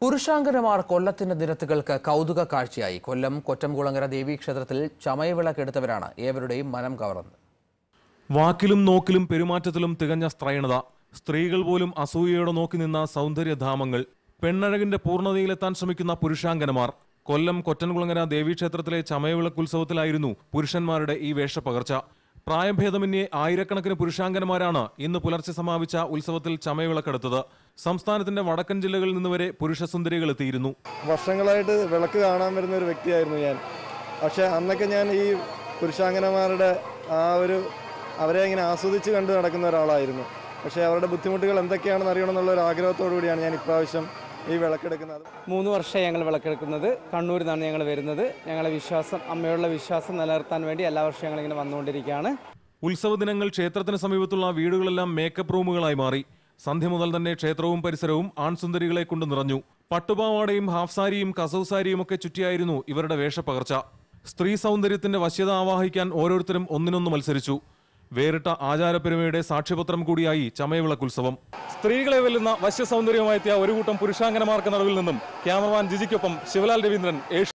പുരുഷാങ്കനമാർ കൊല്ലത്തിന്റെ നിരത്തുകൾക്ക് കൗതുക കാഴ്ചയായി കൊല്ലം കൊറ്റംകുളങ്ങര ദേവീക്ഷേത്രത്തിൽ ചമയവിളക്കെടുത്തവരാണ് ഏവരുടെയും മനം കവർന്നത് വാക്കിലും നോക്കിലും പെരുമാറ്റത്തിലും തികഞ്ഞ സ്ത്രൈണത സ്ത്രീകൾ പോലും അസൂയയോടെ നോക്കി നിന്ന സൗന്ദര്യധാമങ്ങൾ പെണ്ണഴകിന്റെ പൂർണ്ണതയിലെത്താൻ ശ്രമിക്കുന്ന പുരുഷാങ്കനമാർ കൊല്ലം കൊറ്റൻകുളങ്ങര ദേവീക്ഷേത്രത്തിലെ ചമയവിളക്കുത്സവത്തിലായിരുന്നു പുരുഷന്മാരുടെ ഈ വേഷപ്പകർച്ച പ്രായഭേദമന്യേ ആയിരക്കണക്കിന് പുരുഷാങ്കനമാരാണ് ഇന്ന് പുലർച്ചെ സമാപിച്ച ഉത്സവത്തിൽ ചമയവിളക്കെടുത്തത് സംസ്ഥാനത്തിന്റെ വടക്കൻ ജില്ലകളിൽ നിന്ന് വരെ പുരുഷസുന്ദരികൾ എത്തിയിരുന്നു വർഷങ്ങളായിട്ട് വിളക്ക് കാണാൻ വരുന്ന ഒരു വ്യക്തിയായിരുന്നു ഞാൻ പക്ഷേ അന്നൊക്കെ ഞാൻ ഈ പുരുഷാങ്കനമാരുടെ ആ ഒരു അവരെ ഇങ്ങനെ ആസ്വദിച്ച് കണ്ടു നടക്കുന്ന ഒരാളായിരുന്നു പക്ഷേ അവരുടെ ബുദ്ധിമുട്ടുകൾ എന്തൊക്കെയാണെന്ന് അറിയണം എന്നുള്ള ഒരു ആഗ്രഹത്തോടു കൂടിയാണ് ഞാൻ ഇപ്രാവശ്യം ഈ വിളക്കെടുക്കുന്നത് മൂന്ന് വർഷമായി ഞങ്ങൾ വിളക്കെടുക്കുന്നത് കണ്ണൂരിൽ നിന്നാണ് ഞങ്ങൾ വരുന്നത് ഞങ്ങളെ വിശ്വാസം അമ്മയോടുള്ള വിശ്വാസം നിലനിർത്താൻ വേണ്ടി എല്ലാ വർഷവും ഞങ്ങളിങ്ങനെ വന്നുകൊണ്ടിരിക്കുകയാണ് ഉത്സവ ദിനങ്ങൾ ക്ഷേത്രത്തിന് സമീപത്തുള്ള വീടുകളെല്ലാം മേക്കപ്പ് റൂമുകളായി മാറി സന്ധ്യ മുതൽ തന്നെ ക്ഷേത്രവും പരിസരവും ആൺസുന്ദരികളെ കൊണ്ട് നിറഞ്ഞു പട്ടുപാവാടയും ഹാഫ് സാരിയും കസവ് സാരിയും ഒക്കെ ചുറ്റിയായിരുന്നു ഇവരുടെ വേഷപ്പകർച്ച സ്ത്രീ സൗന്ദര്യത്തിന്റെ വശ്യത ആവാഹിക്കാൻ ഓരോരുത്തരും ഒന്നിനൊന്ന് മത്സരിച്ചു വേറിട്ട ആചാരപ്പെരുമയുടെ സാക്ഷ്യപത്രം കൂടിയായി ചമയവിളക്കുത്സവം സ്ത്രീകളെ വെല്ലുന്ന വശ്യ സൗന്ദര്യവുമായി എത്തിയ ഒരു കൂട്ടം പുരുഷാങ്കനമാർക്ക് നടുവിൽ നിന്നും ക്യാമറമാൻ ജിജിക്കൊപ്പം ശിവലാൽ രവീന്ദ്രൻ